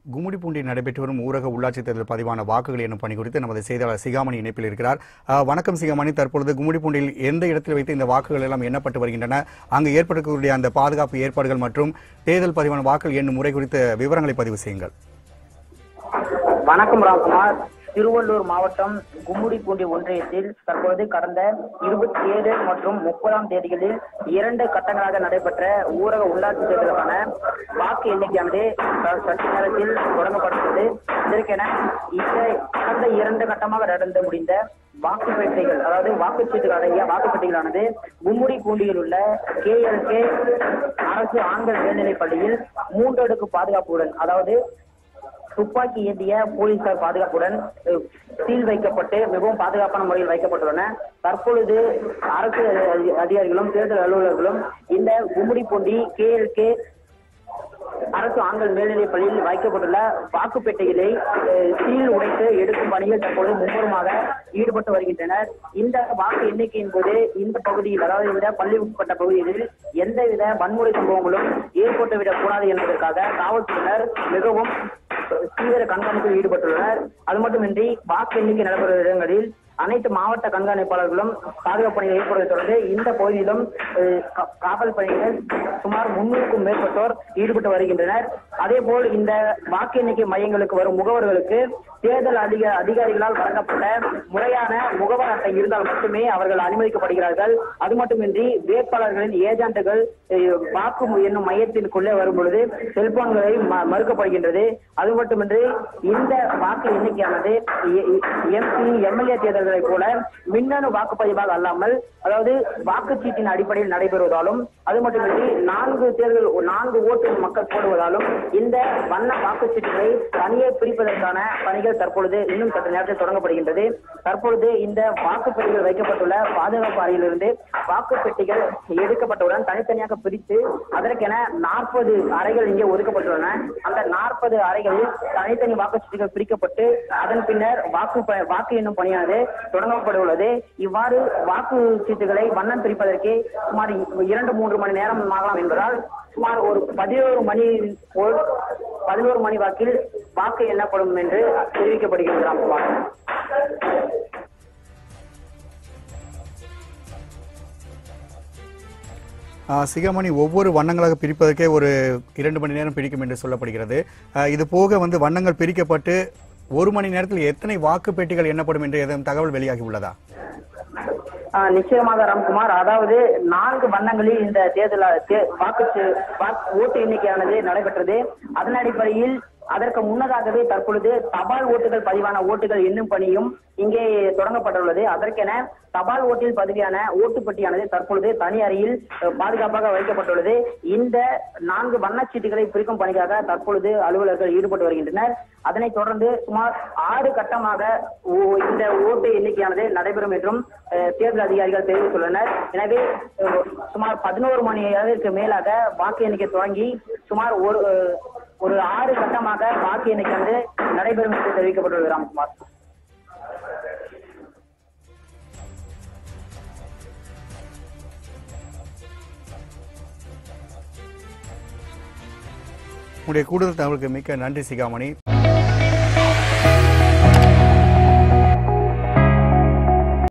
கும்மிடிப்பூண்டியில் நடைபெற்று வரும் ஊரக உள்ளாட்சித் தேர்தல் பதிவான வாக்குகள் என்னும் பணி குறித்து நமது செய்தியாளர் சிகாமணி இணைப்பில் இருக்கிறார் அஹ், வணக்கம் சிகாமணி தற்பொழுது கும்மிடிப்பூண்டியில் எந்த இடத்தில் வைத்து இந்த வாக்குகள் எல்லாம் எண்ணப்பட்டு வருகின்றன அங்கு ஏற்படக்கூடிய அந்த பாதுகாப்பு ஏற்பாடுகள் மற்றும் தேர்தல் பதிவான வாக்குகள் எண்ணும் முறை குறித்த விவரங்களை பதிவு செய்யுங்கள் வணக்கம் ராம்குமார் திருவள்ளூர் மாவட்டம் கும்முடிப்பூண்டி ஒன்றியத்தில் தற்பொழுது கடந்த இருபத்தி ஏழு மற்றும் முப்பதாம் தேதிகளில் இரண்டு கட்டங்களாக நடைபெற்ற ஊரக உள்ளாட்சி தேர்தலுக்கான வாக்கு எண்ணிக்கையானது ச- சற்று நேரத்தில் தொடங்கப்பட்டுள்ளது இதற்கென இந்த கடந்த இரண்டு கட்டமாக நடந்து முடிந்த வாக்குப்பேட்டைகள் அதாவது வாக்குச்சீட்டுகள் அடங்கிய வாக்குப்பேட்டைகளானது கும்முடி பூண்டியில் உள்ள கேஎல்கே அரசு ஆண்கள் மேல்நிலைப் பள்ளியில் மூன்று அடுக்கு பாதுகாப்புடன் அதாவது துப்பாக்கி ஏந்திய போலீசார் பாதுகாப்புடன் அஹ், சீல் வைக்கப்பட்டு மிகவும் பாதுகாப்பான முறையில் வைக்கப்பட்டுள்ளன தற்பொழுது அரசு அதி- அதிகாரிகளும் தேர்தல் அலுவலர்களும் இந்த கும்மிடிப்பூண்டி கேஎல்கே அரசு ஆண்கள் மேல்நிலைப் பள்ளியில் வைக்கப்பட்டுள்ள வாக்குப்பெட்டிகளை அஹ், சீல் உடைத்து எடுக்கும் பணியில் தற்போது மும்முரமாக ஈடுபட்டு வருகின்றனர் இந்த வாக்கு எண்ணிக்கையின் போது இந்த பகுதியில் அதாவது இந்த பள்ளி உட்பட்ட பகுதிகளில் எந்தவித வன்முறை சம்பவங்களும் ஏற்பட்டுவிடக் கூடாது என்பதற்காக காவல்துறையினர் மிகவும் தீவிர கண்காணிப்பில் ஈடுபட்டுள்ளனர் அது மட்டுமின்றி வாக்கு எண்ணிக்கை நடைபெறும் இடங்களில் அனைத்து மாவட்ட கண்காணிப்பாளர்களும் பாதுகாப்பு பணியில் ஈடுபடுவதை தொடர்ந்து இந்த பகுதியிலும் அஹ், கா- காவல் பணிகள் சுமார் முன்னூறுக்கும் மேற்பட்டோர் ஈடுபட்டு வருகின்றனர் அதேபோல் இந்த வாக்கு எண்ணிக்கை மையங்களுக்கு வரும் முகவர்களுக்கு தேர்தல் அதிக அதிகாரிகளால் வழங்கப்பட்ட முறையான முகவர் அட்டை இருந்தால் மட்டுமே அவர்கள் அனுமதிக்கப்படுகிறார்கள் அது மட்டுமின்றி வேட்பாளர்களின் ஏஜென்ட்டுகள் அஹ், வாக்கு எண்ணும் மையத்திற்குள்ளே வரும் பொழுது செல்போன்களை ம- மறுக்கப்படுகின்றது அது மட்டுமின்றி இந்த வாக்கு எண்ணிக்கையானது எம்பி எம்எல்ஏ தேர்தல்களை போல மின்னணு வாக்குப்பதிவாக அல்லாமல் அதாவது வாக்குச்சீட்டின் அடிப்படையில் நடைபெறுவதாலும் அது மட்டுமின்றி நான்கு தேர்தல் நான்கு ஓட்டு மக்கள் போடுவதாலும் இந்த வண்ண வாக்குச்சீட்டுகளை தனியே பிரிப்பதற்கான பணிகள் தற்பொழுது இன்னும் சற்று நேரத்தில் தொடங்கப்படுகின்றது தற்பொழுது இந்த வாக்குப்பெட்டிகள் வைக்கப்பட்டுள்ள பாதுகாப்பு அறையிலிருந்து வாக்குப்பெட்டிகள் எடுக்கப்பட்டவுடன் தனித்தனியாக பிரித்து அதற்கென நாற்பது அறைகள் இங்கே ஒதுக்கப்பட்டுள்ளன அந்த நாற்பது அறைகளில் தனித்தனி வாக்குச்சீட்டுகள் பிரிக்கப்பட்டு அதன் பின்னர் வாக்கு ப- வாக்கு எண்ணும் பணியானது தொடங்கப்பட உள்ளது இவ்வாறு வாக்கு சீட்டுகளை வண்ணம் பிரிப்பதற்கே சுமார் இ- இரண்டு மூன்று மணி நேரம் ஆகலாம் என்பதால் சுமார் ஒரு பதினோரு மணி போல் பதினோரு மணி வாக்கில் வாக்கு எண்ணப்படும் என்று தெரிவிக்கப்படுகிறது ராம்குமார் அஹ், சிகாமணி ஒவ்வொரு வண்ணங்களாக பிரிப்பதற்கே ஒரு இரண்டு மணி நேரம் பிடிக்கும் என்று சொல்லப்படுகிறது அஹ், இது போக வந்து வண்ணங்கள் பிரிக்கப்பட்டு ஒரு மணி நேரத்தில் எத்தனை வாக்கு பெட்டிகள் எண்ணப்படும் என்று ஏதும் தகவல் வெளியாகி உள்ளதா ஆஹ் நிச்சயமாக ராம்குமார் அதாவது நான்கு வண்ணங்களில் இந்த தேர்தல் தே- வாக்கு வாக்கு ஓட்டு எண்ணிக்கையானது நடைபெற்றது அதன் அடிப்படையில் அதற்கு முன்னதாகவே தற்பொழுது தபால் ஓட்டுகள் பதிவான ஓட்டுகள் எண்ணும் பணியும் இங்கே தொடங்கப்பட்டுள்ளது அதற்கென தபால் ஓட்டில் பதிவான ஓட்டுப்பட்டியானது தற்பொழுது தனி அறையில் அஹ், பாதுகாப்பாக வைக்கப்பட்டுள்ளது இந்த நான்கு வண்ணச்சீட்டுகளை பிரிக்கும் பணிக்காக தற்பொழுது அலுவலர்கள் ஈடுபட்டு வருகின்றனர் அதனைத் தொடர்ந்து சுமார் ஆறு கட்டமாக ஓ- இந்த ஓட்டு எண்ணிக்கையானது நடைபெறும் என்றும் அஹ், தேர்தல் அதிகாரிகள் தெரிவித்துள்ளனர் எனவே அஹ், சுமார் பதினோரு மணி நேரத்திற்கு மேலாக வாக்கு எண்ணிக்கை துவங்கி சுமார் ஒரு அஹ், ஒரு ஆறு கட்டமாக வாக்கு எண்ணிக்கை வந்து நடைபெறும் என்று தெரிவிக்கப்பட்டுள்ளது ராம்குமார் உங்களுடைய கூடுதல் தகவலுக்கு மிக்க நன்றி சிகாமணி